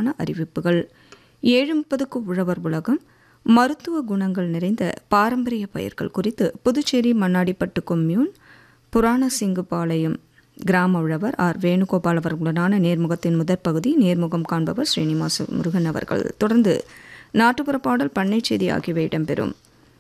உழவர்களுக்கான அறிவிப்புகள் ஏழு முப்பதுக்கு உழவர் உலகம் மருத்துவ குணங்கள் நிறைந்த பாரம்பரிய பயிர்கள் குறித்து புதுச்சேரி மண்ணாடிப்பட்டு கொம்யூன் புராணசிங்குபாளையம் கிராம உழவர் ஆர் வேணுகோபால் அவர்களுடனான நேர்முகத்தின் முதற் பகுதி நேர்முகம் காண்பவர் ஸ்ரீனிவாச முருகன் அவர்கள் தொடர்ந்து நாட்டுப்புற பாடல் பண்ணை செய்தி ஆகியவை இடம்பெறும்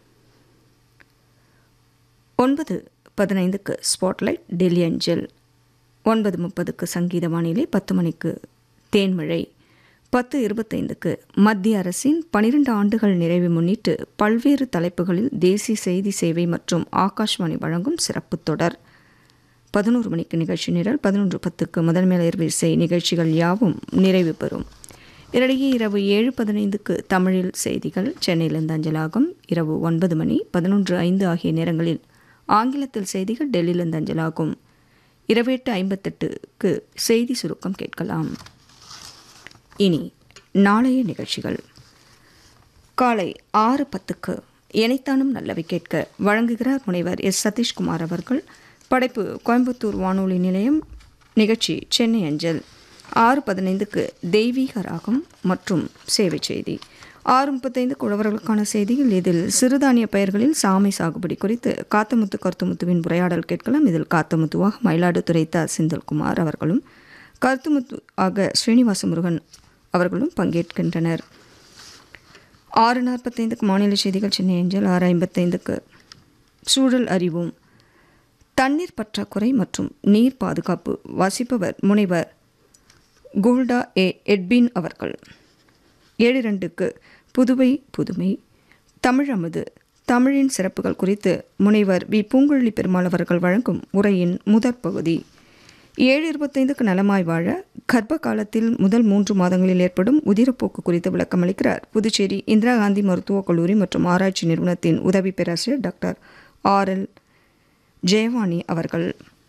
ஒன்பது பதினைந்துக்கு ஸ்பாட்லைட் டெல்லி அஞ்சல் ஒன்பது முப்பதுக்கு சங்கீத வானிலை பத்து மணிக்கு தேன்மழை பத்து இருபத்தைந்துக்கு மத்திய அரசின் பனிரெண்டு ஆண்டுகள் நிறைவை முன்னிட்டு பல்வேறு தலைப்புகளில் தேசிய செய்தி சேவை மற்றும் ஆகாஷ்வாணி வழங்கும் சிறப்பு தொடர் பதினோரு மணிக்கு நிகழ்ச்சி நிரல் பதினொன்று பத்துக்கு முதன்மையர் விசை நிகழ்ச்சிகள் யாவும் நிறைவு பெறும் இதனிடையே இரவு ஏழு பதினைந்துக்கு தமிழில் செய்திகள் சென்னையிலிருந்து அஞ்சலாகும் இரவு ஒன்பது மணி பதினொன்று ஐந்து ஆகிய நேரங்களில் ஆங்கிலத்தில் செய்திகள் டெல்லியிலிருந்து அஞ்சலாகும் இரவு எட்டு ஐம்பத்தெட்டுக்கு செய்தி சுருக்கம் கேட்கலாம் இனி நாளைய நிகழ்ச்சிகள் காலை ஆறு பத்துக்கு இணைத்தானும் நல்லவை கேட்க வழங்குகிறார் முனைவர் எஸ் சதீஷ்குமார் அவர்கள் படைப்பு கோயம்புத்தூர் வானொலி நிலையம் நிகழ்ச்சி சென்னை அஞ்சல் ஆறு பதினைந்துக்கு தெய்வீக ராகம் மற்றும் சேவை செய்தி ஆறு முப்பத்தைந்துக்கு உழவர்களுக்கான செய்திகள் இதில் சிறுதானிய பயிர்களில் சாமை சாகுபடி குறித்து காத்தமுத்து கருத்துமுத்துவின் உரையாடல் கேட்கலாம் இதில் காத்தமுத்துவாக மயிலாடுதுறை த செந்தில்குமார் அவர்களும் கருத்துமுத்து ஆக ஸ்ரீனிவாச முருகன் அவர்களும் பங்கேற்கின்றனர் ஆறு நாற்பத்தைந்துக்கு மாநில செய்திகள் சென்னை அஞ்சல் ஆறு ஐம்பத்தைந்துக்கு சூழல் அறிவோம் தண்ணீர் பற்றாக்குறை மற்றும் நீர் பாதுகாப்பு வாசிப்பவர் முனைவர் கோல்டா ஏ எட்பின் அவர்கள் ஏழு ரெண்டுக்கு புதுவை புதுமை தமிழ் அமுது தமிழின் சிறப்புகள் குறித்து முனைவர் வி பூங்குழலி பெருமாள் அவர்கள் வழங்கும் உரையின் முதற் பகுதி ஏழு இருபத்தைந்துக்கு நலமாய் வாழ கர்ப்ப காலத்தில் முதல் மூன்று மாதங்களில் ஏற்படும் உதிரப்போக்கு குறித்து விளக்கம் அளிக்கிறார் புதுச்சேரி இந்திரா காந்தி மருத்துவக் கல்லூரி மற்றும் ஆராய்ச்சி நிறுவனத்தின் உதவி பேராசிரியர் டாக்டர் ஆர் எல் ஜெயவாணி அவர்கள்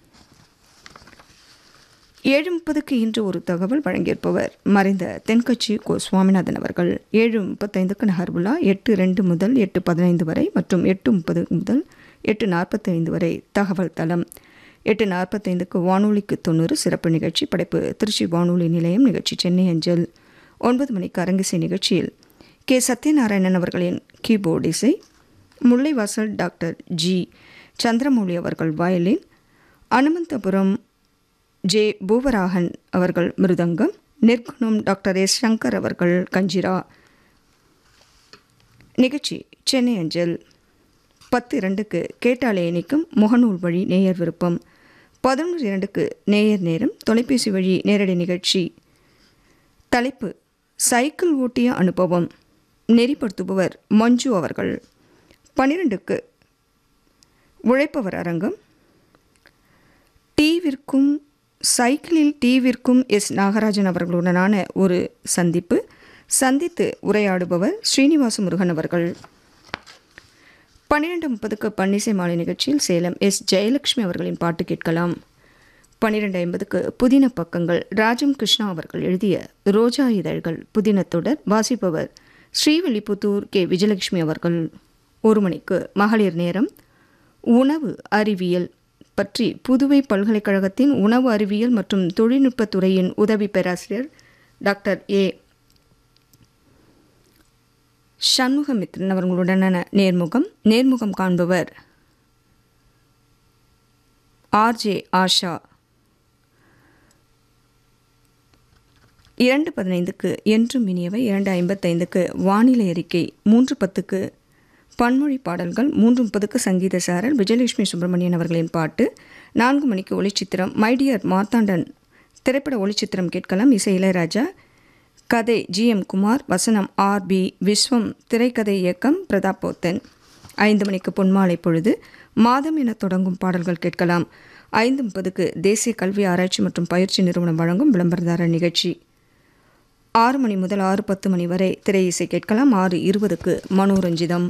ஏழு முப்பதுக்கு இன்று ஒரு தகவல் வழங்கியிருப்பவர் மறைந்த தென்கட்சி கோ சுவாமிநாதன் அவர்கள் ஏழு முப்பத்தைந்துக்கு நகர்வுலா எட்டு ரெண்டு முதல் எட்டு பதினைந்து வரை மற்றும் எட்டு முப்பது முதல் எட்டு நாற்பத்தைந்து வரை தகவல் தளம் எட்டு நாற்பத்தைந்துக்கு வானொலிக்கு தொண்ணூறு சிறப்பு நிகழ்ச்சி படைப்பு திருச்சி வானொலி நிலையம் நிகழ்ச்சி சென்னை அஞ்சல் ஒன்பது மணிக்கு அரங்கிசை நிகழ்ச்சியில் கே சத்யநாராயணன் அவர்களின் கீபோர்டு இசை முல்லைவாசல் டாக்டர் ஜி சந்திரமௌலி அவர்கள் வயலின் அனுமந்தபுரம் ஜே பூவராகன் அவர்கள் மிருதங்கம் நிர்குணம் டாக்டர் எஸ் சங்கர் அவர்கள் கஞ்சிரா நிகழ்ச்சி சென்னை அஞ்சல் பத்து இரண்டுக்கு கேட்டாலே இணைக்கும் முகநூல் வழி நேயர் விருப்பம் பதினொன்று இரண்டுக்கு நேயர் நேரம் தொலைபேசி வழி நேரடி நிகழ்ச்சி தலைப்பு சைக்கிள் ஓட்டிய அனுபவம் நெறிப்படுத்துபவர் மஞ்சு அவர்கள் பன்னிரெண்டுக்கு உழைப்பவர் அரங்கம் டீவிற்கும் சைக்கிளில் டீவிற்கும் எஸ் நாகராஜன் அவர்களுடனான ஒரு சந்திப்பு சந்தித்து உரையாடுபவர் ஸ்ரீனிவாச முருகன் அவர்கள் பன்னிரெண்டு முப்பதுக்கு பன்னிசை மாலை நிகழ்ச்சியில் சேலம் எஸ் ஜெயலட்சுமி அவர்களின் பாட்டு கேட்கலாம் பன்னிரெண்டு ஐம்பதுக்கு புதின பக்கங்கள் ராஜம் கிருஷ்ணா அவர்கள் எழுதிய ரோஜா இதழ்கள் புதினத்துடன் வாசிப்பவர் ஸ்ரீவில்லிபுத்தூர் கே விஜயலட்சுமி அவர்கள் ஒரு மணிக்கு மகளிர் நேரம் உணவு அறிவியல் பற்றி புதுவை பல்கலைக்கழகத்தின் உணவு அறிவியல் மற்றும் தொழில்நுட்பத்துறையின் உதவி பேராசிரியர் டாக்டர் ஏ சண்முகமித்ரன் அவர்களுடனான நேர்முகம் நேர்முகம் காண்பவர் ஆர்ஜே ஆஷா இரண்டு பதினைந்துக்கு என்றும் இனியவை இரண்டு ஐம்பத்தைந்துக்கு வானிலை அறிக்கை மூன்று பத்துக்கு பன்மொழி பாடல்கள் மூன்று முப்பதுக்கு சங்கீத சாரல் விஜயலட்சுமி சுப்பிரமணியன் அவர்களின் பாட்டு நான்கு மணிக்கு ஒளிச்சித்திரம் மைடியர் மார்த்தாண்டன் திரைப்பட ஒளிச்சித்திரம் கேட்கலாம் இசை இளையராஜா கதை ஜி எம் குமார் வசனம் ஆர் பி விஸ்வம் திரைக்கதை இயக்கம் பிரதாப் போத்தன் ஐந்து மணிக்கு பொன்மாலை பொழுது மாதம் என தொடங்கும் பாடல்கள் கேட்கலாம் ஐந்து முப்பதுக்கு தேசிய கல்வி ஆராய்ச்சி மற்றும் பயிற்சி நிறுவனம் வழங்கும் விளம்பரதாரர் நிகழ்ச்சி ஆறு மணி முதல் ஆறு பத்து மணி வரை திரை இசை கேட்கலாம் ஆறு இருபதுக்கு மனோரஞ்சிதம்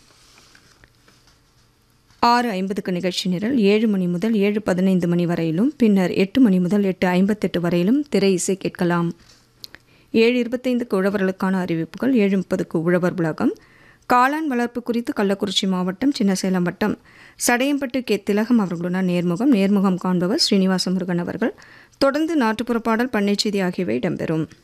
ஆறு ஐம்பதுக்கு நிகழ்ச்சி நிரல் ஏழு மணி முதல் ஏழு பதினைந்து மணி வரையிலும் பின்னர் எட்டு மணி முதல் எட்டு ஐம்பத்தெட்டு வரையிலும் திரை இசை கேட்கலாம் ஏழு இருபத்தைந்துக்கு உழவர்களுக்கான அறிவிப்புகள் ஏழு முப்பதுக்கு உழவர் உலகம் காளான் வளர்ப்பு குறித்து கள்ளக்குறிச்சி மாவட்டம் சின்னசேலம் வட்டம் சடையம்பட்டு கே திலகம் அவர்களுடன் நேர்முகம் நேர்முகம் காண்பவர் ஸ்ரீனிவாச முருகன் அவர்கள் தொடர்ந்து நாட்டுப்புற பாடல் பண்ணை செய்தி ஆகியவை இடம்பெறும்